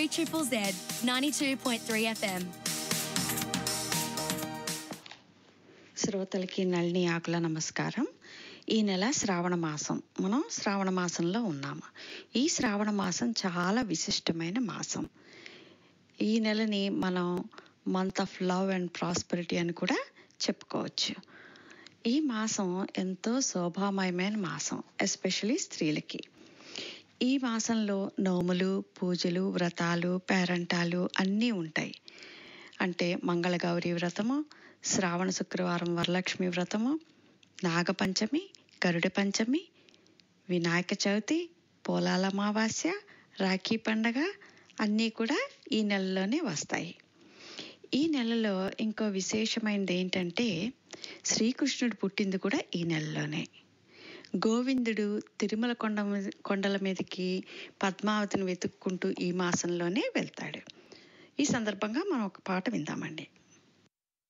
3 Triple Z 92.3 FM. శ్రోతలకి నళిని ఆకుల నమస్కారం ఈ నెల శ్రావణ మాసం మనం శ్రావణ మాసంలో ఉన్నాము ఈ శ్రావణ మాసం చాలా విశిష్టమైన మాసం ఈ నెలని మనం month of love and prosperity అని కూడా చెప్పుకోవచ్చు ఈ మాసం ఎంతో శోభామయమైన మాసం ఎస్పెషలీ స్త్రీలకి ఈ మాసంలో నోములు పూజలు వ్రతాలు పేరంటాలు అన్నీ ఉంటాయి అంటే మంగళగౌరి వ్రతము శ్రావణ శుక్రవారం వరలక్ష్మి వ్రతము నాగపంచమి గరుడ పంచమి వినాయక చవితి పోలాల అమావాస్య రాఖీ పండగ అన్నీ కూడా ఈ నెలలోనే వస్తాయి ఈ నెలలో ఇంకో విశేషమైనది ఏంటంటే శ్రీకృష్ణుడు పుట్టింది కూడా ఈ నెలలోనే గోవిందుడు తిరుమల కొండ మీద- కొండల మీదకి పద్మావతిని వెతుక్కుంటూ ఈ మాసంలోనే వెళ్తాడు ఈ సందర్భంగా మనం ఒక పాట విందామండి